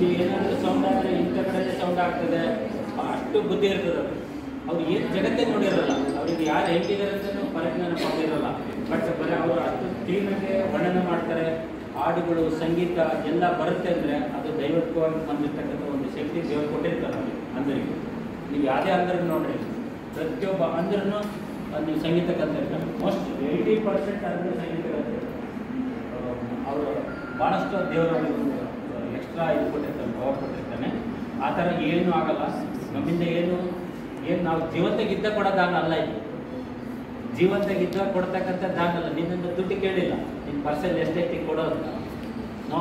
ಇಲ್ಲಿ ಏನಾದರೂ ಸೌಂಡ್ ಆದರೆ ಇಂಥ ಕಡೆ ಸೌಂಡ್ ಆಗ್ತದೆ ಅಷ್ಟು ಬುದ್ಧಿ ಇರ್ತದೆ ಅದು ಅವ್ರು ಏನು ಜಗತ್ತೇ ನೋಡಿರಲ್ಲ ಅವ್ರಿಗೆ ಯಾರು ಹೇಳ್ತಿದ್ದಾರೆ ಅಂತಲೂ ಪರಿಜ್ಞಾನ ಮಾಡಿರಲ್ಲ ಬಟ್ ಬರೀ ಅವರು ಅಷ್ಟು ಕ್ಲೀನಾಗಿ ವರ್ಣನೆ ಮಾಡ್ತಾರೆ ಹಾಡುಗಳು ಸಂಗೀತ ಎಲ್ಲ ಬರುತ್ತೆ ಅಂದರೆ ಅದು ದೈವತ್ವವಾಗಿ ಬಂದಿರ್ತಕ್ಕಂಥ ಒಂದು ಶಕ್ತಿ ದೇವರು ಕೊಟ್ಟಿರ್ತಾರೆ ಅವ್ರಿಗೆ ಅಂಧರಿಗೆ ನೀವು ಯಾವುದೇ ಅಂಧರಿಗೆ ನೋಡ್ರಿ ಪ್ರತಿಯೊಬ್ಬ ಅಂದ್ರೂ ನೀವು ಸಂಗೀತ ಕಲ್ತಿರ್ತಾರೆ ಮೋಸ್ಟ್ ಏಯ್ಟಿ ಪರ್ಸೆಂಟ್ ಅಂದರೆ ಸಂಗೀತ ಕಲ್ತಿರ್ತಾರೆ ಅವರು ಭಾಳಷ್ಟು ದೇವರಲ್ಲಿ ಒಂದು ಎಕ್ಸ್ಟ್ರಾ ಇದು ಕೊಟ್ಟಿರ್ತಾನೆ ಪವರ್ ಕೊಟ್ಟಿರ್ತಾನೆ ಆ ಥರ ಏನೂ ಆಗಲ್ಲ ನಮ್ಮಿಂದ ಏನು ಏನು ನಾವು ಜೀವಂತಾಗಿದ್ದ ಕೊಡೋ ದಾನ ಅಲ್ಲ ಇದು ಜೀವಂತಾಗಿದ್ದ ಕೊಡ್ತಕ್ಕಂಥ ದಾನ ಅಲ್ಲ ನಿನ್ನಿಂದ ದುಡ್ಡು ಕೇಳಿಲ್ಲ ನಿನ್ನ ಪರ್ಸೆಲ್ ಎಷ್ಟೈತಿ ಕೊಡೋದು ನೋ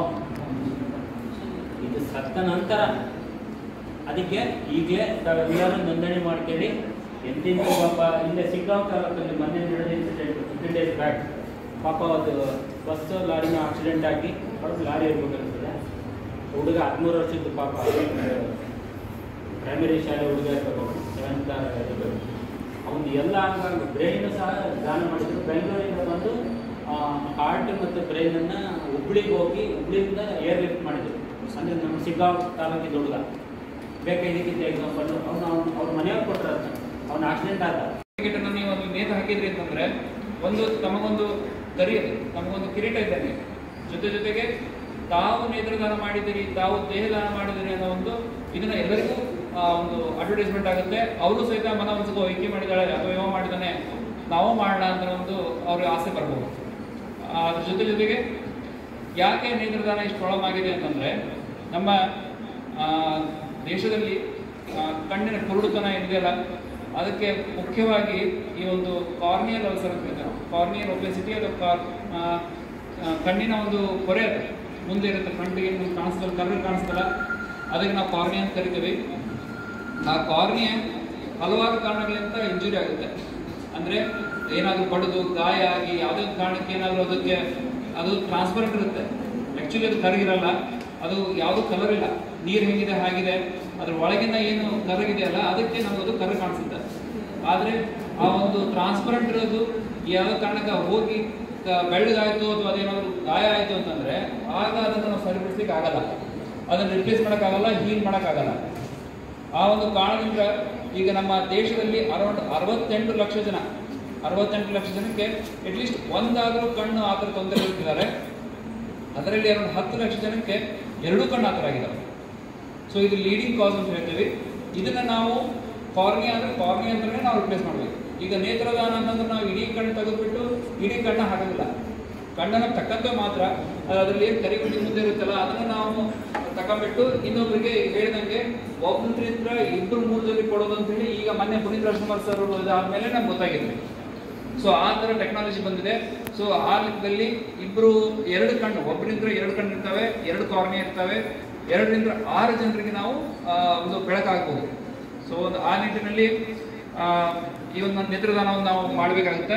ಇದು ಸತ್ತ ನಂತರ ಅದಕ್ಕೆ ಈಗಲೇ ತಾವೆಲ್ಲರೂ ನೋಂದಣಿ ಮಾಡ್ಕೊಳ್ಳಿ ಎಂತಿಂತ ಪಾಪ ಇಲ್ಲೇ ಸಿಗ್ಗಾಂವ್ ತಾಲೂಕಲ್ಲಿ ಮೊನ್ನೆ ನಡೆದ ಇನ್ಸಿಡೆಂಟ್ ಫಿಫ್ಟೀನ್ ಡೇಸ್ ಬ್ಯಾಕ್ ಪಾಪ ಅದು ಬಸ್ ಲಾರಿನ ಆಕ್ಸಿಡೆಂಟ್ ಆಗಿ ಹೊರತು ಲಾರಿ ಇರ್ಬೇಕಾಗ್ತದೆ ಹುಡುಗ ಹದಿಮೂರು ವರ್ಷದ್ದು ಪಾಪ ಪ್ರೈಮರಿ ಶಾಲೆ ಹುಡುಗ ಇರ್ಬೇಕು ಸೆವೆಂತ್ ಅವನು ಎಲ್ಲ ಅಂಗಾಂಗ ಬ್ರೈನ್ ಸಹ ದಾನ ಮಾಡಿದ್ರು ಬೆಂಗಳೂರಿಂದ ಬಂದು ಹಾರ್ಟ್ ಮತ್ತು ಬ್ರೈನನ್ನು ಹುಬ್ಳಿಗೆ ಹೋಗಿ ಹುಬ್ಳಿಯಿಂದ ಏರ್ ಲಿಫ್ಟ್ ಮಾಡಿದ್ರು ಅಂದರೆ ನಮ್ಮ ಸಿಗ್ಗಾಂವ್ ತಾಲೂಕಿನ ಹುಡುಗ ಬೇಕಾಗಿದ್ದಕ್ಕಿಂತ ಎಕ್ಸಾಂಪಲ್ ಅವನು ಅವ್ನು ಅವ್ರ ಮನೆಯವ್ರು ಕೊಟ್ಟರು ಅದನ್ನ ಅವ್ನು ಆಕ್ಸಿಡೆಂಟ್ ಆದ ಟಿಕೆಟನ್ನು ನೀವು ಒಂದು ನೇತು ಹಾಕಿದ್ರಿ ಅಂತಂದ್ರೆ ಒಂದು ತಮಗೊಂದು ಗರಿ ಇದೆ ತಮಗೊಂದು ಕಿರೀಟ ಇದ್ದಂಗೆ ಜೊತೆ ಜೊತೆಗೆ ತಾವು ನೇತ್ರದಾನ ಮಾಡಿದಿರಿ ತಾವು ದೇಹದಾನ ಮಾಡಿದಿರಿ ಅನ್ನೋ ಒಂದು ಇದನ್ನ ಎಲ್ಲರಿಗೂ ಆ, ಒಂದು ಅಡ್ವರ್ಟೈಸ್ಮೆಂಟ್ ಆಗುತ್ತೆ ಅವರು ಸಹಿತ ಮನ ಮನಸ್ಸಿಗೆ ವೈಕಿ ಮಾಡಿದಾಳೆ ಅಥವಾ ಏನೋ ಮಾಡಿದಾನೆ ನಾವು ಮಾಡೋಣ ಅಂತ ಒಂದು ಅವ್ರಿಗೆ ಆಸೆ ಬರ್ಬೋದು ಆ, ಅದ್ರ ಜೊತೆ ಜೊತೆಗೆ ಯಾಕೆ ನೇತ್ರದಾನ ಇಷ್ಟು ಪ್ರಾಬ್ಲಮ್ ಆಗಿದೆ ಅಂತಂದ್ರೆ ನಮ್ಮ ಆ, ದೇಶದಲ್ಲಿ ಆ, ಕಣ್ಣಿನ ಕುರುಡುತನ ಏನಿದೆಯಲ್ಲ ಅದಕ್ಕೆ ಮುಖ್ಯವಾಗಿ ಈ ಒಂದು ಕಾರ್ನಿಯಲ್ ಅಲ್ಸರ್ ಅಂತ ಹೇಳ್ತಾರೆ ಕಾರ್ನಿಯಲ್ ಒಬೆಸಿಟಿ ಅಥವಾ ಕಾರ್ ಆ, ಆ, ಕಣ್ಣಿನ ಒಂದು ಕೊರೆ ಅದು ಮುಂದೆ ಇರುತ್ತೆ ಕಣ್ಣಿಗೆ ಮುಂದೆ ಕಾಣಿಸ್ತಲ್ಲ ಕರ್ರು ಕಾಣಿಸ್ತಲ್ಲ ಅದಕ್ಕೆ ನಾವು ಕಾರ್ನಿಯಾ ಅಂತ ಕರಿತೀವಿ ಆ ಕಾರ್ನಿಯ ಹಲವಾರು ಕಾರಣಗಳಿಂದ ಇಂಜುರಿ ಆಗುತ್ತೆ ಅಂದ್ರೆ ಏನಾದರೂ ಬಡದು ಗಾಯ ಆಗಿ ಯಾವುದೇ ಒಂದು ಕಾರಣಕ್ಕೆ ಏನಾದರೂ ಅದಕ್ಕೆ ಅದು ಟ್ರಾನ್ಸ್ಪರೆಂಟ್ ಇರುತ್ತೆ ಆ್ಯಕ್ಚುಲಿ ಅದು ಕರಗಿರಲ್ಲ ಅದು ಯಾವುದೂ ಕಲರ್ ಇಲ್ಲ ನೀರು ಹೇಗಿದೆ ಹಾಗಿದೆ ಅದ್ರ ಒಳಗಿನ ಏನು ಕರಗಿದೆಯಲ್ಲ ಅದಕ್ಕೆ ನಮಗದು ಕರ ಕಾಣಿಸುತ್ತೆ ಆದರೆ ಆ ಒಂದು ಟ್ರಾನ್ಸ್ಪರೆಂಟ್ ಇರೋದು ಯಾವ ಕಾರಣಕ್ಕೆ ಹೋಗಿ ಕ- ಬೆಳ್ಳಗಾಯ್ತು ಅಥವಾ ಅದೇನಾದ್ರು ಗಾಯ ಆಯಿತು ಅಂತಂದ್ರೆ ಆಗ ಅದನ್ನು ನಾವು ಸರಿಪಡಿಸ್ಲಿಕ್ಕೆ ಆಗಲ್ಲ ಅದನ್ನು ರಿಪ್ಲೇಸ್ ಮಾಡೋಕ್ಕಾಗಲ್ಲ ಹೀಲ್ ಮಾಡೋಕ್ಕಾಗಲ್ಲ ಆ ಒಂದು ಕಾರಣದಿಂದ ಈಗ ನಮ್ಮ ದೇಶದಲ್ಲಿ ಅರೌಂಡ್ ಅರವತ್ತೆಂಟು ಲಕ್ಷ ಜನ ಅರವತ್ತೆಂಟು ಲಕ್ಷ ಜನಕ್ಕೆ ಅಟ್ಲೀಸ್ಟ್ ಒಂದಾದರೂ ಕಣ್ಣು ಆ ಥರ ತೊಂದರೆ ಇರ್ತಿದ್ದಾರೆ ಅದರಲ್ಲಿ ಅರೌಂಡ್ ಹತ್ತು ಲಕ್ಷ ಜನಕ್ಕೆ ಎರಡೂ ಕಣ್ಣು ಆ ಥರ ಆಗಿದ್ದಾವೆ ಸೊ ಇದು ಲೀಡಿಂಗ್ ಕಾಸ್ ಅಂತ ಹೇಳ್ತೀವಿ ಇದನ್ನ ನಾವು ಕಾರ್ನಿಯಾ ಅಂದ್ರೆ ಕಾರ್ನಿಯಾ ಅಂದ್ರೆ ನಾವು ರಿಪ್ಲೇಸ್ ಮಾಡಬೇಕು ಈಗ ನೇತ್ರದಾನ ಅಂತಂದ್ರೆ ನಾವು ಇಡೀ ಕಣ್ಣು ತೆಗೆದುಬಿಟ್ಟು ಇಡೀ ಕಣ್ಣ ಹಾಕೋದಿಲ್ಲ ಕಣ್ಣನ್ನು ತಕ್ಕಂತೆ ಮಾತ್ರ ಅದು ಅದರಲ್ಲಿ ಏನು ಕರಿಗುಂಡಿ ಮುಂದೆ ಇರುತ್ತಲ್ಲ ಅದನ್ನು ನಾವು ತಕೊಂಡ್ಬಿಟ್ಟು ಇನ್ನೊಬ್ಬರಿಗೆ ಹೇಳಿದಂಗೆ ಒಬ್ಬರಿಂದ ಇಬ್ಬರು ಮೂರು ಜನರಿಗೆ ಕೊಡೋದು ಅಂತ ಹೇಳಿ ಈಗ ಮೊನ್ನೆ ಪುನೀತ್ ರಾಜ್ಕುಮಾರ್ ಸರ್ ಆದ್ಮೇಲೆ ನಮ್ಗೆ ಗೊತ್ತಾಗಿದೆ ಸೊ ಆ ಥರ ಟೆಕ್ನಾಲಜಿ ಬಂದಿದೆ ಸೊ ಆ ಲೆಕ್ಕದಲ್ಲಿ ಇಬ್ರು ಎರಡು ಕಣ್ಣು ಒಬ್ಬರಿಂದ ಎರಡು ಕಣ್ಣು ಇರ್ತವೆ ಎರಡು ಕಾರ್ನಿಯ ಇರ್ತವೆ ಎರಡರಿಂದ ಆರು ಜನರಿಗೆ ನಾವು ಆ, ಒಂದು ಬೆಳಕಾಗ್ಬೋದು ಸೊ ಒಂದು ಆ ನಿಟ್ಟಿನಲ್ಲಿ ಆ, ಈ ಒಂದು ನೇತ್ರದಾನವನ್ನು ನಾವು ಮಾಡಬೇಕಾಗುತ್ತೆ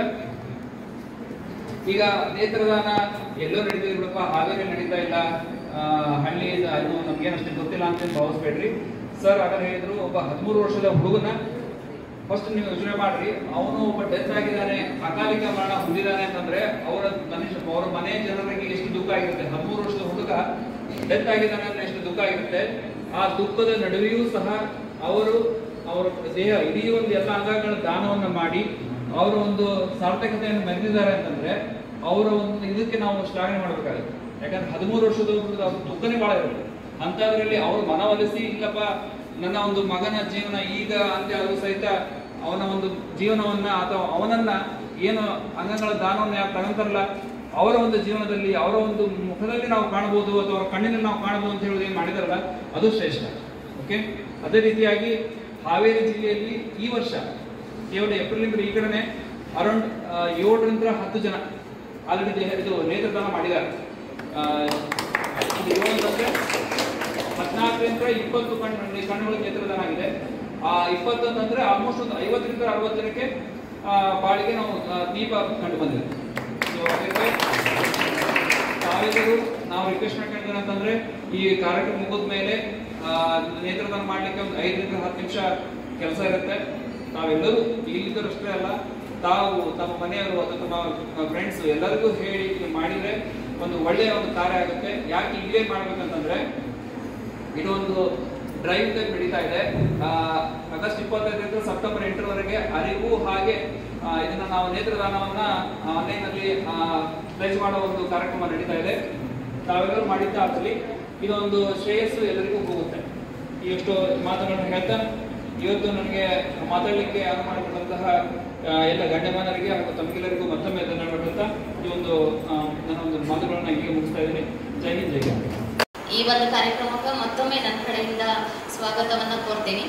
ಈಗ ನೇತ್ರದಾನ ಎಲ್ಲೋ ನಡೀತಿದೆ ಬಿಡಪ್ಪ ಹಾವೇರಿ ನಡೀತಾ ಇಲ್ಲ ಆ, ಹಳ್ಳಿ ಇದು ಅದು ನಮ್ಗೇನು ಅಷ್ಟು ಗೊತ್ತಿಲ್ಲ ಅಂತ ಭಾವಿಸ್ಬೇಡ್ರಿ ಸರ್ ಆಗ ಹೇಳಿದ್ರು ಒಬ್ಬ ಹದಿಮೂರು ವರ್ಷದ ಹುಡುಗನ ಫಸ್ಟ್ ನೀವು ಯೋಚನೆ ಮಾಡ್ರಿ ಅವನು ಒಬ್ಬ ಡೆತ್ ಆಗಿದ್ದಾನೆ ಅಕಾಲಿಕ ಮರಣ ಹೊಂದಿದ್ದಾನೆ ಅಂತಂದ್ರೆ ಅವರ ಮನುಷ್ಯ ಅವರ ಮನೆ ಜನರಿಗೆ ಎಷ್ಟು ದುಃಖ ಆಗಿರುತ್ತೆ ಹದಿಮೂರು ವರ್ಷದ ಹುಡುಗ ಡೆತ್ ಆಗಿದ್ದಾನೆ ಅಂದ್ರೆ ಎಷ್ಟು ದುಃಖ ಆಗಿರುತ್ತೆ ಆ ದುಃಖದ ನಡುವೆಯೂ ಸಹ ಅವರು ಅವರ ದೇಹ ಇಡೀ ಒಂದು ಎಲ್ಲ ಅಂಗಗಳ ದಾನವನ್ನು ಮಾಡಿ ಅವರ ಒಂದು ಸಾರ್ಥಕತೆಯನ್ನು ಮೆರೆದಿದ್ದಾರೆ ಅಂತಂದ್ರೆ ಅವರ ಒಂದು ಇದಕ್ಕೆ ನಾವು ಶ್ಲಾಘನೆ ಮಾಡಬೇಕಾಗುತ್ತೆ ಯಾಕಂದ್ರೆ ಹದಿಮೂರು ವರ್ಷದ ಹುಡುಗ ಅವ್ರ ದುಃಖನೇ ಬಹಳ ಇರುತ್ತೆ ಅಂತದ್ರಲ್ಲಿ ಅವ್ರು ಮನವೊಲಿಸಿ ಇಲ್ಲಪ್ಪ ನನ್ನ ಒಂದು ಮಗನ ಜೀವನ ಈಗ ಅಂತ್ಯ ಆದರೂ ಸಹಿತ ಅವನ ಒಂದು ಜೀವನವನ್ನ ಅಥವಾ ಅವನನ್ನ ಏನು ಅಂಗಗಳ ದಾನವನ್ನು ಯಾರು ತಗೊಂತಾರಲ್ಲ ಅವರ ಒಂದು ಜೀವನದಲ್ಲಿ ಅವರ ಒಂದು ಮುಖದಲ್ಲಿ ನಾವು ಕಾಣಬಹುದು ಅಥವಾ ಅವರ ಕಣ್ಣಿನಲ್ಲಿ ನಾವು ಕಾಣಬಹುದು ಅಂತ ಹೇಳಿ ಏನು ಮಾಡಿದಾರಲ್ಲ ಅದು ಶ್ರೇಷ್ಠ ಓಕೆ ಅದೇ ರೀತಿಯಾಗಿ ಹಾವೇರಿ ಜಿಲ್ಲೆಯಲ್ಲಿ ಈ ವರ್ಷ ಕೇವಲ ಏಪ್ರಿಲ್ ಈ ಕಡೆನೆ ಅರೌಂಡ್ ಏಳರಿಂದ ಹತ್ತು ಜನ ಆಲ್ರೆಡಿ ಇದು ನೇತ್ರದಾನ ಮಾಡಿದ್ದಾರೆ ಆ, ಇದು ಏಳು ಅಂತಂದ್ರೆ ಹದಿನಾಲ್ಕರಿಂದ ಇಪ್ಪತ್ತು ಕಣ್ಣು ಕಣ್ಣುಗಳ ನೇತ್ರದಾನ ಆಗಿದೆ ಆ ಇಪ್ಪತ್ತು ಅಂತಂದ್ರೆ ಆಲ್ಮೋಸ್ಟ್ ಒಂದು ಐವತ್ತರಿಂದ ಅರವತ್ತು ಜನಕ್ಕೆ ಆ, ಬಾಳಿಗೆ ನಾವು ಆ, ದೀಪ ಕಂಡು ಬಂದಿದೆ ಸೊ ಅದಕ್ಕೆ ತಾವೆಲ್ಲರೂ ನಾವು ರಿಕ್ವೆಸ್ಟ್ ಮಾಡ್ಕೊಂಡಿದ್ದೇನೆ ಅಂತಂದ್ರೆ ಈ ಕಾರ್ಯಕ್ರಮ ಮುಗಿದ ಮೇಲೆ ಆ, ನೇತ್ರದಾನ ಮಾಡ್ಲಿಕ್ಕೆ ಒಂದು ಐದರಿಂದ ಹತ್ತು ನಿಮಿಷ ಕೆಲಸ ಇರುತ್ತೆ ತಾವೆಲ್ಲರೂ ಇಲ್ಲಿದ್ದರಷ್ಟೇ ಅಲ್ಲ ತಾವು ತಮ್ಮ ಮನೆಯವರು ಅಥವಾ ತಮ್ಮ ಫ್ರೆಂಡ್ಸ್ ಎಲ್ಲರಿಗೂ ಹೇಳಿ ಇದು ಮಾಡಿದ್ರೆ ಒಂದು ಒಳ್ಳೆಯ ಒಂದು ಕಾರ್ಯ ಆಗುತ್ತೆ ಯಾಕೆ ಇಲ್ಲೇ ಮಾಡ್ಬೇಕಂತಂದ್ರೆ ಇದೊಂದು ಡ್ರೈವ್ ಟೈಪ್ ನಡೀತಾ ಇದೆ ಆ, ಆಗಸ್ಟ್ ಇಪ್ಪತ್ತೈದರಿಂದ ಸೆಪ್ಟೆಂಬರ್ ಎಂಟರವರೆಗೆ ಅರಿವು ಹಾಗೆ ಆ, ಇದನ್ನ ನಾವು ನೇತ್ರದಾನವನ್ನ ಆನ್ಲೈನ್ ಅಲ್ಲಿ ಪ್ಲೇಸ್ ಮಾಡೋ ಒಂದು ಕಾರ್ಯಕ್ರಮ ನಡೀತಾ ಇದೆ ತಾವೆಲ್ಲರೂ ಮಾಡಿದ್ದ ಅದರಲ್ಲಿ ಇದೊಂದು ಶ್ರೇಯಸ್ಸು ಎಲ್ಲರಿಗೂ ಹೋಗುತ್ತೆ ಇಷ್ಟು ಮಾತುಗಳನ್ನು ಹೇಳ್ತಾ ಇವತ್ತು ನನಗೆ ಮಾತಾಡಲಿಕ್ಕೆ ಅನುವು ಮಾಡಿಕೊಟ್ಟಂತಹ ಆ, ಎಲ್ಲ ಗಣ್ಯಮಾನರಿಗೆ ಹಾಗೂ ತಮಗೆಲ್ಲರಿಗೂ ಮತ್ತೊಮ್ಮೆ ಧನ್ಯವಾದ ಈ ಒಂದು ಆ, ನನ್ನ ಒಂದು ಮಾತುಗಳನ್ನು ಹೀಗೆ ಮುಗಿಸ್ತಾ ಇದ್ದೀನಿ ಜೈ ಹಿಂದ್ ಜೈ ಕರ್ನಾಟಕ. ಈ ಒಂದು ಕಾರ್ಯಕ್ರಮಕ್ಕೆ ಮತ್ತೊಮ್ಮೆ ನನ್ನ ಕಡೆಯಿಂದ ಸ್ವಾಗತವನ್ನು ಕೋರ್ತೇನೆ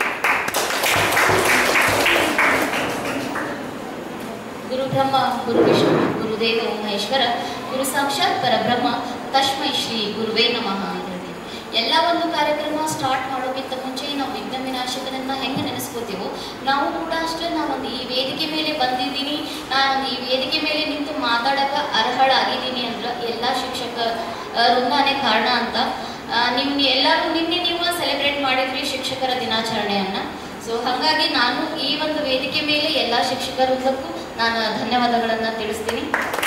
ಗುರು ಬ್ರಹ್ಮ ಗುರು ವಿಷ್ಣು ಗುರುದೇವ ಮಹೇಶ್ವರ ಗುರು ಸಾಕ್ಷಾತ್ ಪರಬ್ರಹ್ಮ ತಸ್ಮೈ ಶ್ರೀ ಗುರುವೇ ನಮಃ ಅಂತ ಹೇಳ್ತೀವಿ ಎಲ್ಲ ಒಂದು ಕಾರ್ಯಕ್ರಮ ಸ್ಟಾರ್ಟ್ ಮಾಡೋಕ್ಕಿಂತ ಮುಂಚೆ ನಾವು ವಿಘ್ನ ವಿನಾಶಕರನ್ನ ಹೆಂಗೆ ನೆನೆಸ್ಕೋತೀವೋ ನಾವು ಕೂಡ ಅಷ್ಟೇ ನಾನೊಂದು ಈ ವೇದಿಕೆ ಮೇಲೆ ಬಂದಿದ್ದೀನಿ ನಾನೊಂದು ಈ ವೇದಿಕೆ ಮೇಲೆ ನಿಂತು ಮಾತಾಡಕ್ಕೆ ಅರ್ಹಳಾಗಿದ್ದೀನಿ ಅಂದ್ರೆ ಎಲ್ಲ ಶಿಕ್ಷಕ ವೃಂದಾನೇ ಕಾರಣ ಅಂತ ಆ, ನಿಮ್ ಎಲ್ಲರೂ ನಿನ್ನೆ ನೀವು ಸೆಲೆಬ್ರೇಟ್ ಮಾಡಿದ್ರಿ ಶಿಕ್ಷಕರ ದಿನಾಚರಣೆಯನ್ನ ಸೊ ಹಾಗಾಗಿ ನಾನು ಈ ಒಂದು ವೇದಿಕೆ ಮೇಲೆ ಎಲ್ಲ ಶಿಕ್ಷಕರುದ್ದಕ್ಕೂ ನಾನು ಧನ್ಯವಾದಗಳನ್ನು ತಿಳಿಸ್ತೀನಿ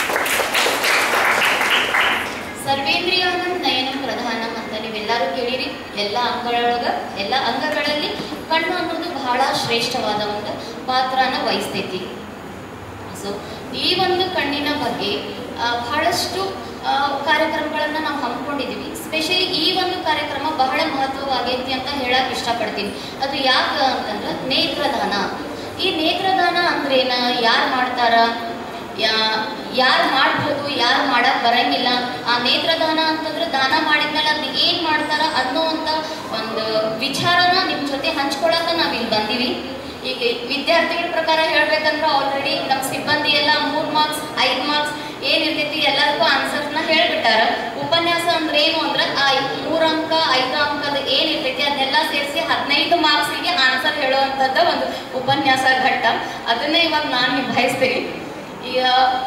ಸರ್ವೇಂದ್ರಿಯಾನಂ ನಯನಂ ಪ್ರಧಾನಂ ಅಂತ ನೀವೆಲ್ಲರೂ ಕೇಳಿರಿ ಎಲ್ಲ ಅಂಗಗಳೊಳಗ ಎಲ್ಲ ಅಂಗಗಳಲ್ಲಿ ಕಣ್ಣು ಅನ್ನೋದು ಬಹಳ ಶ್ರೇಷ್ಠವಾದ ಒಂದು ಪಾತ್ರನ ವಹಿಸ್ತೈತಿ ಸೊ ಈ ಒಂದು ಕಣ್ಣಿನ ಬಗ್ಗೆ ಆ, ಬಹಳಷ್ಟು ಆ, ಕಾರ್ಯಕ್ರಮಗಳನ್ನ ನಾವು ಹಮ್ಮಿಕೊಂಡಿದ್ದೀವಿ ಸ್ಪೆಷಲಿ ಈ ಒಂದು ಕಾರ್ಯಕ್ರಮ ಬಹಳ ಮಹತ್ವವಾಗೈತಿ ಅಂತ ಹೇಳಕ್ ಇಷ್ಟಪಡ್ತೀನಿ ಅದು ಯಾಕೆ ಅಂತಂದ್ರೆ ನೇತ್ರದಾನ ಈ ನೇತ್ರದಾನ ಅಂದ್ರೇನ ಯಾರು ಮಾಡ್ತಾರ ಯಾರು ಮಾಡ್ಬೋದು ಯಾರು ಮಾಡಕ್ ಬರಂಗಿಲ್ಲ ಆ ನೇತ್ರದಾನ ಅಂತಂದ್ರೆ ದಾನ ಮಾಡಿದ್ಮೇಲೆ ಅದನ್ನ ಏನ್ ಮಾಡ್ತಾರ ಅನ್ನೋವಂಥ ಒಂದು ವಿಚಾರನ ನಿಮ್ ಜೊತೆ ಹಂಚ್ಕೊಳಕ ನಾವ್ ಇಲ್ಲಿ ಬಂದೀವಿ ಈಗ ವಿದ್ಯಾರ್ಥಿಗಳ ಪ್ರಕಾರ ಹೇಳ್ಬೇಕಂದ್ರೆ ಆಲ್ರೆಡಿ ನಮ್ಮ ಸಿಬ್ಬಂದಿ ಎಲ್ಲ ಮೂರ್ ಮಾರ್ಕ್ಸ್ ಐದ್ ಮಾರ್ಕ್ಸ್ ಏನಿರ್ತೈತಿ ಎಲ್ಲರಿಗೂ ಆನ್ಸರ್ಸ್ನ ಹೇಳ್ಬಿಟ್ಟಾರ ಉಪನ್ಯಾಸ ಅಂದ್ರೆ ಏನು ಅಂದ್ರೆ ಆ ಮೂರ್ ಅಂಕ ಐದು ಅಂಕದ ಏನಿರ್ತೈತಿ ಅದನ್ನೆಲ್ಲ ಸೇರಿಸಿ ಹದಿನೈದು ಮಾರ್ಕ್ಸಿಗೆ ಆನ್ಸರ್ ಹೇಳುವಂಥದ್ದು ಒಂದು ಉಪನ್ಯಾಸ ಘಟ್ಟ ಅದನ್ನೇ ಇವಾಗ ನಾನು ನಿಭಾಯಿಸ್ತೀನಿ ಈಗ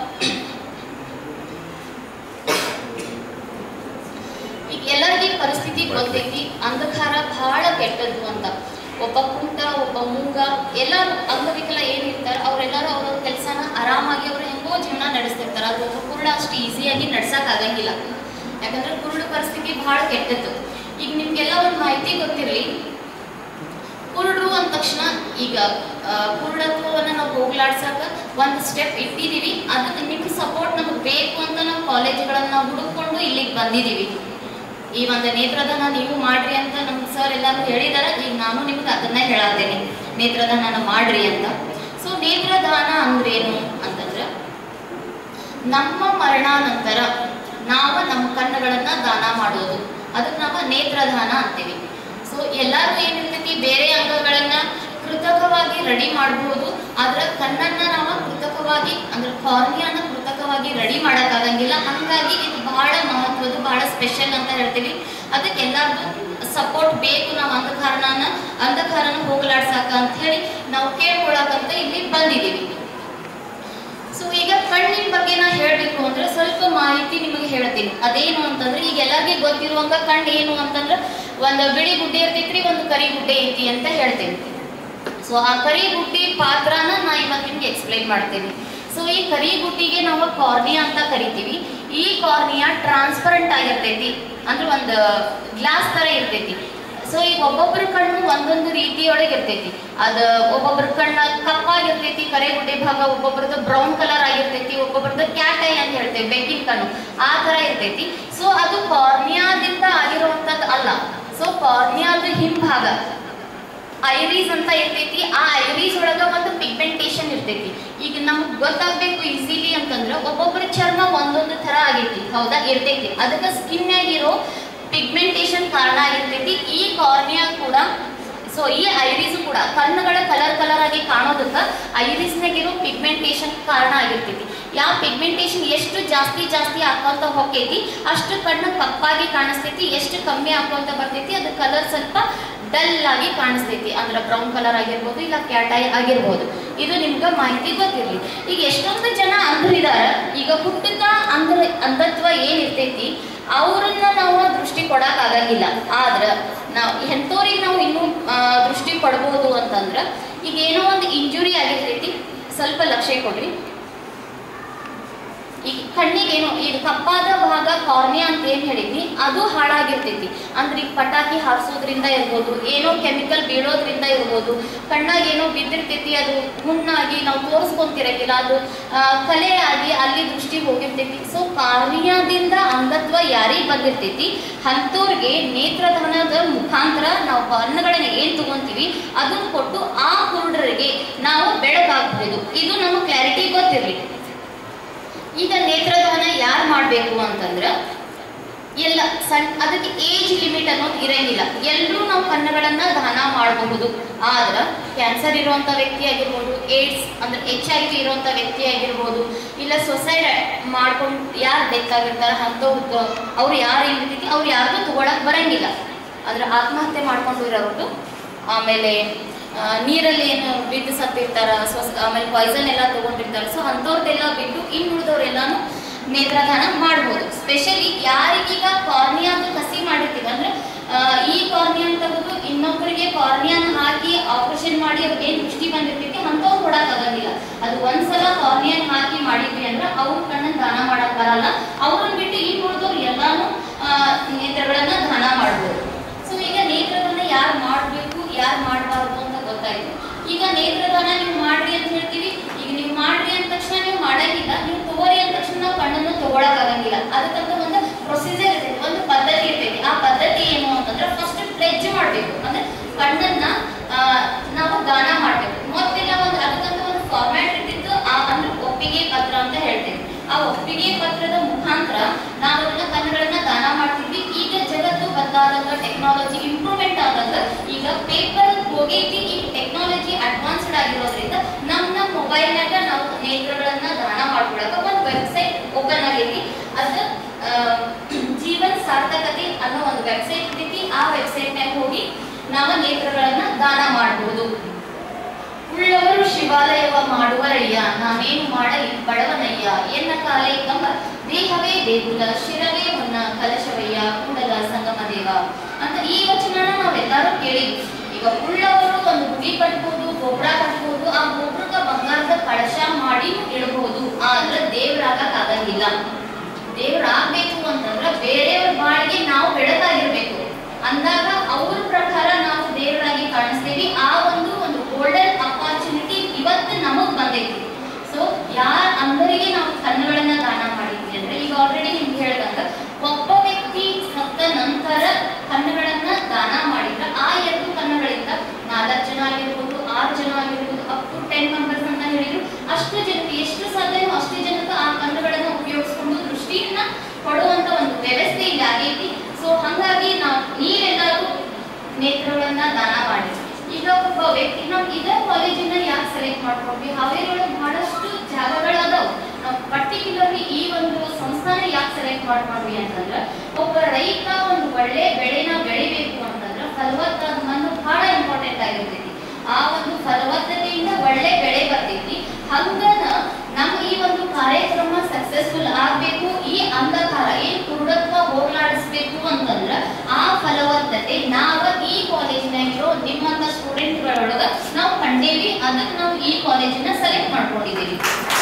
ಈಗ ಎಲ್ಲರಿಗೂ ಪರಿಸ್ಥಿತಿ ಗೊತ್ತೈತಿ ಅಂಧಕಾರ ಬಹಳ ಕೆಟ್ಟದ್ದು ಅಂತ ಒಬ್ಬ ಕುಂಟ ಒಬ್ಬ ಮೂಗ ಎಲ್ಲರೂ ಅಂಗವಿಕಲ ಏನಿರ್ತಾರೆ ಅವರೆಲ್ಲರೂ ಅವ್ರವ್ರ ಕೆಲಸನ ಆರಾಮಾಗಿ ಅವ್ರು ಹೆಂಗೋ ಜೀವನ ನಡೆಸ್ತಿರ್ತಾರೆ ಅದು ಒಬ್ಬ ಕುರುಡ ಅಷ್ಟು ಈಸಿಯಾಗಿ ನಡ್ಸಕ್ ಆಗಂಗಿಲ್ಲ ಯಾಕಂದ್ರೆ ಕುರುಡು ಪರಿಸ್ಥಿತಿ ಬಹಳ ಕೆಟ್ಟದ್ದು ಈಗ ನಿಮ್ಗೆಲ್ಲ ಒಂದು ಮಾಹಿತಿ ಗೊತ್ತಿರಲಿ ಕುರುಡ್ರು ಅಂದ ತಕ್ಷಣ ಈಗ ಆ, ಕುರುಡತ್ವವನ್ನ ನಾವು ಹೋಗ್ಲಾಡ್ಸಕ ಒಂದು ಸ್ಟೆಪ್ ಇಟ್ಟಿದೀವಿ ಅದನ್ನ ನಿಮ್ಗೆ ಸಪೋರ್ಟ್ ನಮಗೆ ಬೇಕು ಅಂತ ನಾವು ಕಾಲೇಜುಗಳನ್ನ ನಾವು ಹುಡುಕೊಂಡು ಇಲ್ಲಿಗೆ ಬಂದಿದೀವಿ ಈ ಒಂದು ನೇತ್ರದಾನ ನೀವು ಮಾಡ್ರಿ ಅಂತ ನಮ್ಗೆ ಸರ್ ಎಲ್ಲಾರು ಹೇಳಿದಾರ ಈಗ ನಾನು ನಿಮ್ಗೆ ಅದನ್ನ ಹೇಳತ್ತೇನೆ ನೇತ್ರದಾನ ಮಾಡ್ರಿ ಅಂತ ಸೊ ನೇತ್ರದಾನ ಅಂದ್ರೇನು ಅಂತಂದ್ರೆ ನಮ್ಮ ಮರಣಾನಂತರ ನಾವು ನಮ್ಮ ಕಣ್ಣುಗಳನ್ನ ದಾನ ಮಾಡೋದು ಅದಕ್ಕೆ ನಾವು ನೇತ್ರದಾನ ಅಂತೀವಿ ಸೊ ಎಲ್ಲರೂ ಏನಿರ್ತೈತಿ ಬೇರೆ ಅಂಗಗಳನ್ನ ಕೃತಕವಾಗಿ ರೆಡಿ ಮಾಡಬಹುದು ಆದ್ರೆ ಕಣ್ಣನ್ನ ನಾವು ಕೃತಕವಾಗಿ ಅಂದ್ರೆ ಕಾರ್ನಿಯಾನ ಕೃತಕವಾಗಿ ರೆಡಿ ಮಾಡೋಕ್ಕಾಗಂಗಿಲ್ಲ ಹಂಗಾಗಿ ಇದು ಬಹಳ ಮಹತ್ವದ್ದು ಬಹಳ ಸ್ಪೆಷಲ್ ಅಂತ ಹೇಳ್ತೀವಿ ಅದಕ್ಕೆ ಎಲ್ಲಾರ್ದು ಸಪೋರ್ಟ್ ಬೇಕು ನಾವು ಅಂಧಕಾರನ ಅಂಧಕಾರನ ಹೋಗಲಾಡ್ಸಾಕ ಅಂತ ಹೇಳಿ ನಾವು ಕೇಳ್ಕೊಳಕಂತ ಇಲ್ಲಿ ಬಂದಿದ್ದೀವಿ ಸೊ ಈಗ ಕಣ್ಣಿನ ಬಗ್ಗೆ ನಾ ಹೇಳಬೇಕು ಅಂದ್ರೆ ಸ್ವಲ್ಪ ಮಾಹಿತಿ ನಿಮಗೆ ಹೇಳ್ತೀನಿ ಅದೇನು ಅಂತಂದ್ರೆ ಈಗ ಎಲ್ಲರಿಗೂ ಗೊತ್ತಿರುವಂಗ ಕಣ್ಣು ಏನು ಅಂತಂದ್ರೆ ಒಂದು ಬಿಳಿ ಗುಡ್ಡೆ ಇರ್ತೈತ್ರಿ ಒಂದು ಕರಿ ಗುಡ್ಡೆ ಐತಿ ಅಂತ ಹೇಳ್ತೇನೆ ಸೊ ಆ ಕರಿ ಗುಡ್ಡಿ ಪಾತ್ರನ ನಾ ಇವಾಗ ನಿಮ್ಗೆ ಎಕ್ಸ್ಪ್ಲೈನ್ ಮಾಡ್ತೀನಿ ಸೊ ಈ ಕರಿ ಗುಡ್ಡಿಗೆ ನಾವು ಕಾರ್ನಿಯಾ ಅಂತ ಕರಿತೀವಿ ಈ ಕಾರ್ನಿಯಾ ಟ್ರಾನ್ಸ್ಪರೆಂಟ್ ಆಗಿರ್ತೈತಿ ಅಂದ್ರೆ ಒಂದು ಗ್ಲಾಸ್ ತರ ಇರ್ತೈತಿ ಸೊ ಈಗ ಒಬ್ಬೊಬ್ಬರ ಕಣ್ಣು ಒಂದೊಂದು ರೀತಿಯೊಳಗೆ ಇರ್ತೈತಿ ಅದ ಒಬ್ಬೊಬ್ಬರ ಕಣ್ಣ ಕಪ್ಪಾಗಿರ್ತೈತಿ ಕರೆ ಗುಡ್ಡೆ ಭಾಗ ಒಬ್ಬೊಬ್ರದ್ದು ಬ್ರೌನ್ ಕಲರ್ ಆಗಿರ್ತೈತಿ ಒಬ್ಬೊಬ್ರದ್ದು ಕ್ಯಾಟ್ ಐ ಅಂತ ಹೇಳ್ತೇವೆ ಬೆಕ್ಕಿನ ಕಣ್ಣು ಆ ತರ ಇರ್ತೈತಿ ಸೊ ಅದು ಕಾರ್ನಿಯಾದಿಂದ ಆಗಿರುವಂತದ್ದು ಅಲ್ಲ ಸೊ ಕಾರ್ನಿಯಾದ ಹಿಂಭಾಗ ಐರೀಸ್ ಅಂತ ಇರ್ತೈತಿ ಆ ಐರೀಸ್ ಒಳಗ ಒಂದು ಪಿಗ್ಮೆಂಟೇಶನ್ ಇರ್ತೈತಿ ಈಗ ನಮ್ಗೆ ಗೊತ್ತಾಗ್ಬೇಕು ಈಸಿಲಿ ಅಂತಂದ್ರೆ ಒಬ್ಬೊಬ್ಬರ ಚರ್ಮ ಒಂದೊಂದು ತರ ಆಗೈತಿ ಹೌದಾ ಇರ್ತೈತಿ ಅದಕ್ಕೆ ಸ್ಕಿನ್ ಆಗಿರೋ ಪಿಗ್ಮೆಂಟೇಶನ್ ಕಾರಣ ಆಗಿರ್ತೈತಿ ಈ ಕಾರ್ನಿಯಾ ಕೂಡ ಸೊ ಈ ಐರಿಸ್ ಕೂಡ ಕಣ್ಣುಗಳ ಕಲರ್ ಕಲರ್ ಆಗಿ ಕಾಣೋದಕ್ಕೆ ಐರಿಸ್ನಾಗಿರೋ ಪಿಗ್ಮೆಂಟೇಶನ್ ಕಾರಣ ಆಗಿರ್ತೈತಿ ಯಾವ ಪಿಗ್ಮೆಂಟೇಶನ್ ಎಷ್ಟು ಜಾಸ್ತಿ ಜಾಸ್ತಿ ಹಾಕೊಂತ ಹೋಗ್ತೈತಿ ಅಷ್ಟು ಕಣ್ಣು ಕಪ್ಪಾಗಿ ಕಾಣಿಸ್ತೈತಿ ಎಷ್ಟು ಕಮ್ಮಿ ಹಾಕೊಂತ ಬರ್ತೈತಿ ಅದು ಕಲರ್ ಸ್ವಲ್ಪ ಡಲ್ ಆಗಿ ಕಾಣಿಸ್ತೈತಿ ಅಂದ್ರೆ ಬ್ರೌನ್ ಕಲರ್ ಆಗಿರ್ಬೋದು ಇಲ್ಲ ಕ್ಯಾಟೈ ಆಗಿರ್ಬೋದು ಇದು ನಿಮ್ಗೆ ಮಾಹಿತಿ ಗೊತ್ತಿರಲಿ ಈಗ ಎಷ್ಟೊಂದು ಜನ ಅಂಧರಿದಾರ ಈಗ ಹುಟ್ಟಿದ ಅಂಧ ಅಂಧತ್ವ ಏನಿರ್ತೈತಿ ಅವ್ರನ್ನ ನಾವು ದೃಷ್ಟಿ ಕೊಡಕ್ ಆಗಂಗಿಲ್ಲ ಆದ್ರ ನಾವು ಎಂಥವ್ರಿಗೆ ನಾವು ಇನ್ನೂ ಆ, ದೃಷ್ಟಿ ಕೊಡ್ಬೋದು ಅಂತಂದ್ರ ಈಗ ಏನೋ ಒಂದು ಇಂಜುರಿ ಆಗಿರ್ತೈತಿ ಸ್ವಲ್ಪ ಲಕ್ಷ್ಯ ಕೊಡ್ರಿ ಈಗ ಕಣ್ಣಿಗೇನು ಈಗ ಕಪ್ಪಾದ ಭಾಗ ಕಾರ್ನಿಯಾ ಅಂತ ಏನ್ ಹೇಳಿದ್ನಿ ಅದು ಹಾಳಾಗಿರ್ತೈತಿ ಅಂದ್ರೆ ಈಗ ಪಟಾಕಿ ಹಾರಿಸೋದ್ರಿಂದ ಇರ್ಬೋದು ಏನೋ ಕೆಮಿಕಲ್ ಬೀಳೋದ್ರಿಂದ ಇರ್ಬೋದು ಕಣ್ಣಾಗ ಏನೋ ಬಿದ್ದಿರ್ತೈತಿ ಅದು ಹುಣ್ಣಾಗಿ ನಾವು ತೋರಿಸ್ಕೊಂತಿರಂಗಿಲ್ಲ ಅದು ಆ, ಕಲೆಯಾಗಿ ಅಲ್ಲಿ ದೃಷ್ಟಿ ಹೋಗಿರ್ತೈತಿ ಸೊ ಕಾರ್ನಿಯಾದಿಂದ ಅಂಧತ್ವ ಯಾರಿಗೆ ಬಂದಿರ್ತೈತಿ ಅಂಥವ್ರಿಗೆ ನೇತ್ರದಾನದ ಮುಖಾಂತರ ನಾವು ಕಣ್ಣುಗಳನ್ನ ಏನ್ ತಗೊಂತೀವಿ ಅದನ್ನ ಕೊಟ್ಟು ಆ ಕುರುಡರಿಗೆ ನಾವು ಬೆಳಕಾಗ್ಬೋದು ಇದು ನಮ್ಮ ಕ್ಲಾರಿಟಿ ಗೊತ್ತಿರಲಿ ಈಗ ನೇತ್ರದಾನ ಯಾರು ಮಾಡಬೇಕು ಅಂತಂದ್ರೆ ಎಲ್ಲ ಸಣ್ಣ ಅದಕ್ಕೆ ಏಜ್ ಲಿಮಿಟ್ ಅನ್ನೋದು ಇರಂಗಿಲ್ಲ ಎಲ್ಲರೂ ನಾವು ಕಣ್ಣುಗಳನ್ನ ದಾನ ಮಾಡಬಹುದು ಆದ್ರೆ ಕ್ಯಾನ್ಸರ್ ಇರುವಂತ ವ್ಯಕ್ತಿ ಆಗಿರ್ಬೋದು ಏಡ್ಸ್ ಅಂದ್ರೆ ಎಚ್ ಐ ವಿ ಇರುವಂತ ವ್ಯಕ್ತಿ ಆಗಿರ್ಬೋದು ಇಲ್ಲ ಸೊಸೈಡ್ ಮಾಡ್ಕೊಂಡು ಯಾರು ಡೆತ್ ಆಗಿರ್ತಾರ ಅಂಥವ್ರು ಅವ್ರು ಯಾರು ಏನಿರ್ತೈತಿ ಅವ್ರು ಯಾರಿಗೂ ತಗೊಳಕ್ ಬರಂಗಿಲ್ಲ ಅಂದ್ರೆ ಆತ್ಮಹತ್ಯೆ ಮಾಡ್ಕೊಂಡು ಇರೋರು ಆಮೇಲೆ ಆ, ನೀರಲ್ಲಿ ಏನು ಬಿದ್ದು ಸತ್ತಿರ್ತಾರ ಸ್ವಸ್ ಆಮೇಲೆ ಪಾಯ್ಸನ್ ಎಲ್ಲ ತಗೊಂಡಿರ್ತಾರೆ ಸೊ ಅಂಥವ್ರದ್ದೆಲ್ಲ ಬಿಟ್ಟು ಇನ್ನು ಉಳಿದವ್ರೆಲ್ಲಾನು ನೇತ್ರದಾನ ಮಾಡ್ಬೋದು ಸ್ಪೆಷಲಿ ಯಾರಿಗೀಗ ಕಾರ್ನಿಯಾದ ಕಸಿ ಮಾಡಿರ್ತೀವಿ ಅಂದ್ರೆ ಆ, ಈ ಕಾರ್ನಿಯಾನ್ ತೆಗೆದು ಇನ್ನೊಬ್ಬರಿಗೆ ಕಾರ್ನಿಯಾನ್ ಹಾಕಿ ಆಪರೇಷನ್ ಮಾಡಿ ಅವ್ರಿಗೆ ಏನು ದೃಷ್ಟಿ ಬಂದಿರ್ತೈತಿ ಅಂಥವ್ರು ಕೊಡಕ್ ಆಗಂಗಿಲ್ಲ ಅದು ಒಂದ್ಸಲ ಕಾರ್ನಿಯಾನ್ ಹಾಕಿ ಮಾಡಿದ್ವಿ ಅಂದ್ರೆ ಅವ್ರ ಕಣ್ಣನ್ನ ದಾನ ಮಾಡಕ್ ಬರಲ್ಲ ಅವ್ರನ್ನ ಬಿಟ್ಟು ಇನ್ನು ಉಳಿದವ್ರು ಎಲ್ಲಾನು ಆ, ನೇತ್ರಗಳನ್ನ ದಾನ ಮಾಡ್ಬೋದು ಸೊ ಈಗ ನೇತ್ರದಾನ ಯಾರು ಮಾಡಬೇಕು ಯಾರು ಮಾಡಬಾರ್ದು ಅಂತ ಗೊತ್ತಾಯ್ತು ಈಗ ನೇತ್ರದಾನ ನೀವು ಮಾಡ್ರಿ ಅಂತ ಹೇಳ್ತೀವಿ ಈಗ ನೀವು ಮಾಡ್ರಿ ಅಂದ ತಕ್ಷಣ ನೀವು ಮಾಡಂಗಿಲ್ಲ ನೀವು ತಗೋರಿ ಅಂದ ತಕ್ಷಣ ನಾವು ಕಣ್ಣನ್ನು ತಗೊಳಕ್ ಆಗಂಗಿಲ್ಲ ಅದಕ್ಕಂತ ಒಂದು ಪ್ರೊಸೀಜರ್ ಇರ್ತೈತಿ ಒಂದು ಪದ್ಧತಿ ಇರ್ತೈತಿ ಆ ಪದ್ಧತಿ ಏನು ಅಂತಂದ್ರೆ ಫಸ್ಟ್ ಪ್ಲೆಜ್ ಮಾಡಬೇಕು ಅಂದ್ರೆ ಕಣ್ಣನ್ನ ಆ, ನಾವು ದಾನ ಮಾಡಬೇಕು ಮೊದಲೆಲ್ಲ ಒಂದು ಅದಕ್ಕಂತ ಒಂದು ಫಾರ್ಮ್ಯಾಟ್ ಇರ್ತಿತ್ತು ಆ ಅಂದ್ರೆ ಒಪ್ಪಿಗೆ ಪತ್ರ ಅಂತ ಹೇಳ್ತೇವೆ ಆ ಒಪ್ಪಿಗೆ ಪತ್ರದ ಮುಖಾಂತರ ನಾವು ಅದನ್ನ ಕಣ್ಣುಗಳನ್ನ ದಾನ ಮಾಡ್ತಿದ್ವಿ ಈಗ ಜಗತ್ತು ಬದಲಾದಾಗ ಟೆಕ್ನಾಲಜಿ ಇಂಪ್ರೂವ್ಮೆಂಟ್ ಆದಾಗ ಈಗ ಪೇಪರ್ ಹೋಗೈತಿ ಈಗ ಟೆಕ್ನಾಲಜಿ ಅಡ್ವಾನ್ಸ್ಡ್ ಆಗಿರೋದ್ರಿಂದ ನಮ್ಮ ನಮ್ಮ ಮೊಬೈಲ್ನಾಗ ನಾವು ನೇತ್ರಗಳನ್ನ ದಾನ ಮಾಡ್ಕೊಳಕ ಒಂದು ವೆಬ್ಸೈಟ್ ಓಪನ್ ಆಗೈತಿ ಅದ ಆ, ಜೀವನ್ ಸಾರ್ಥಕತೆ ಅನ್ನೋ ಒಂದು ವೆಬ್ಸೈಟ್ ಇರ್ತೈತಿ ಆ ವೆಬ್ಸೈಟ್ನಾಗ ಹೋಗಿ ನಾವು ನೇತ್ರಗಳನ್ನ ದಾನ ಮಾಡಬಹುದು ಉಳ್ಳವರು ಶಿವಾಲಯವ ಮಾಡುವರಯ್ಯ ನಾವೇನು ಮಾಡಲಿ ಬಡವನಯ್ಯ ಎನ್ನ ಕಾಲೇ ಕಂಬ ದೇಹವೇ ದೇಗುಲ ಶಿರವೇ ಹೊನ್ನ ಕಲಶವಯ್ಯ ಕೂಡಲ ಸಂಗಮ ದೇವ ಅಂತ ಈ ವಚನನ ನಾವೆಲ್ಲರೂ ಕೇಳಿದ್ವಿ ಈಗ ಉಳ್ಳವರು ಒಂದು ಗುಡಿ ಕಟ್ಬೋದು ಗೊಬ್ಬರ ಕಟ್ಬೋದು ಆ ಗೊಬ್ಬರಕ್ಕ ಬಂಗಾರದ ಕಳಶ ಮಾಡಿ ಇಡಬಹುದು ಆದ್ರೆ ದೇವ್ರಾಗಕ್ ಆಗಂಗಿಲ್ಲ ದೇವ್ರಾಗ್ಬೇಕು ಅಂತಂದ್ರೆ ಬೇರೆಯವ್ರ ಬಾಳಿಗೆ ನಾವು ಬೆಳಕಾಗಿರ್ಬೇಕು ಅಂದಾಗ ಅವ್ರ ಪ್ರಕಾರ ನಾವು ದೇವರಾಗಿ ಕಾಣಿಸ್ತೀವಿ ಆ ಒಂದು ಒಂದು ಗೋಲ್ಡನ್ ಅಪಾರ್ಚುನಿಟಿ ಇವತ್ತು ನಮಗ್ ಬಂದೈತಿ ಸೊ ಯಾರ ಅಂದರಿಗೆ ನಾವು ಕಣ್ಣುಗಳನ್ನ ದಾನ ಮಾಡಿದ್ವಿ ಅಂದ್ರೆ ಈಗ ಆಲ್ರೆಡಿ ನಿಮ್ಗೆ ಹೇಳ್ದಂಗ ಒಬ್ಬ ವ್ಯಕ್ತಿ ಸತ್ತ ನಂತರ ಕಣ್ಣುಗಳನ್ನ ದಾನ ಮಾಡಿದ್ರೆ ಆ ಎರಡು ಕಣ್ಣುಗಳಿಂದ ನಾಲ್ಕು ಜನ ಆಗಿರ್ಬೋದು ಆರು ಜನ ಆಗಿರ್ಬೋದು ಅಪ್ ಟು ಟೆನ್ ಮೆಂಬರ್ಸ್ ಅಂತ ಹೇಳಿದ್ರು ಅಷ್ಟು ಜನಕ್ಕೆ ಎಷ್ಟು ಸಾಧ್ಯನೋ ಅಷ್ಟು ಜನಕ್ಕೆ ಆ ಕಣ್ಣುಗಳನ್ನ ಉಪಯೋಗಿಸ್ಕೊಂಡು ದೃಷ್ಟಿಯನ್ನ ಕೊಡುವಂತ ಒಂದು ವ್ಯವಸ್ಥೆ ಇಲ್ಲಿ ಆಗೈತಿ ಸೊ ಹಂಗಾಗಿ ನಾವು ನೀವೆಲ್ಲರೂ ನೇತ್ರಗಳನ್ನ ದಾನ ಮಾಡಿ ಈಗ ಒಬ್ಬ ವ್ಯಕ್ತಿ ನಾವು ಇದೇ ಕಾಲೇಜಿನ ಯಾಕೆ ಸೆಲೆಕ್ಟ್ ಮಾಡ್ಕೊಂಡ್ವಿ ಹಾವೇರಿ ಒಳಗೆ ಬಹಳಷ್ಟು ಜಾಗಗಳದಾವ ನಾವು ಪರ್ಟಿಕ್ಯುಲರ್ಲಿ ಈ ಒಂದು ಸಂಸ್ಥಾನ ಯಾಕೆ ಸೆಲೆಕ್ಟ್ ಮಾಡ್ಕೊಂಡ್ವಿ ಅಂತಂದ್ರೆ ಒಬ್ಬ ರೈತ ಒಂದು ಒಳ್ಳೆ ಬೆಳೆನ ಬೆಳಿಬೇಕು ಅಂತಂದ್ರೆ ಫಲವತ್ತಾದ ಮಣ್ಣು ಬಹಳ ಇಂಪಾರ್ಟೆಂಟ್ ಆಗಿರ್ತೈತಿ ಆ ಒಂದು ಫಲವತ್ತತೆಯಿಂದ ಒಳ್ಳೆ ಬೆಳೆ ಬರ್ತೈತಿ ಹಂಗನ ನಮ್ಮ ಈ ಒಂದು ಕಾರ್ಯಕ್ರಮ ಸಕ್ಸಸ್ಫುಲ್ ಆಗ್ಬೇಕು ಈ ಅಂಧಕಾರ ಏನ್ ಕುರುಡತ್ವ ಹೋಗ್ಲಾಡಿಸ್ಬೇಕು ಅಂತಂದ್ರ ಆ ಫಲವತ್ತತೆ ನಾವ ಈ ಕಾಲೇಜಿನಾಗಿರೋ ನಿಮ್ಮಂತ ಸ್ಟೂಡೆಂಟ್ಗಳೊಳಗ ನಾವು ಕಂಡೇವಿ ಅದಕ್ಕೆ ನಾವು ಈ ಕಾಲೇಜಿನ ಸೆಲೆಕ್ಟ್ ಮಾಡ್ಕೊಂಡಿದ್ದೀವಿ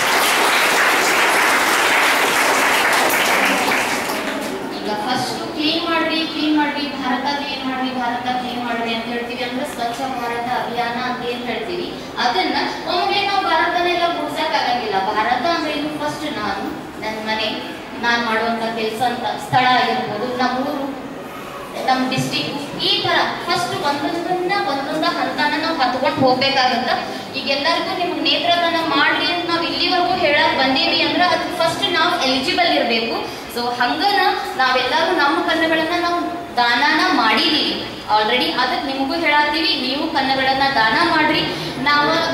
ಈಗ ಫಸ್ಟ್ ಕ್ಲೀನ್ ಮಾಡ್ರಿ ಕ್ಲೀನ್ ಮಾಡ್ರಿ ಭಾರತ ಕ್ಲೀನ್ ಮಾಡ್ರಿ ಭಾರತ ಕ್ಲೀನ್ ಮಾಡ್ರಿ ಅಂತ ಹೇಳ್ತೀವಿ ಅಂದ್ರೆ ಸ್ವಚ್ಛ ಭಾರತ ಅಭಿಯಾನ ಅಂತ ಏನ್ ಹೇಳ್ತೀವಿ ಅದನ್ನ ಒಮ್ಮೆ ನಾವು ಭಾರತನೆಲ್ಲ ಗುಡ್ಸಕ್ ಆಗಂಗಿಲ್ಲ ಭಾರತ ಅಂದ್ರೆ ಇದು ಫಸ್ಟ್ ನಾನು ನನ್ನ ಮನೆ ನಾನ್ ಮಾಡುವಂತ ಕೆಲಸ ಅಂತ ಸ್ಥಳ ಆಗಿರ್ಬೋದು ನಮ್ಮೂರು ನಮ್ಮ ಡಿಸ್ಟಿಕ್ ಈ ತರ ಫಸ್ಟ್ ಒಂದೊಂದನ್ನ ಒಂದೊಂದ ಹಂತನ ನಾವು ಹತ್ಕೊಂಡು ಹೋಗ್ಬೇಕಾಗತ್ತ ಈಗ ಎಲ್ಲರಿಗೂ ನಿಮ್ಗೆ ನೇತ್ರದಾನ ಮಾಡ್ರಿ ಅಂತ ನಾವು ಇಲ್ಲಿವರೆಗೂ ಹೇಳಕ್ ಬಂದೀವಿ ಅಂದ್ರೆ ಅದಕ್ಕೆ ಫಸ್ಟ್ ನಾವು ಎಲಿಜಿಬಲ್ ಇರಬೇಕು ಸೊ ಹಂಗನ ನಾವೆಲ್ಲರೂ ನಮ್ಮ ಕಣ್ಣುಗಳನ್ನ ನಾವು ದಾನಾನ ಮಾಡಿದೀವಿ ಆಲ್ರೆಡಿ ಅದಕ್ಕೆ ನಿಮಗೂ ಹೇಳತ್ತೀವಿ ನೀವು ಕಣ್ಣುಗಳನ್ನ ದಾನ ಮಾಡ್ರಿ ನಾವು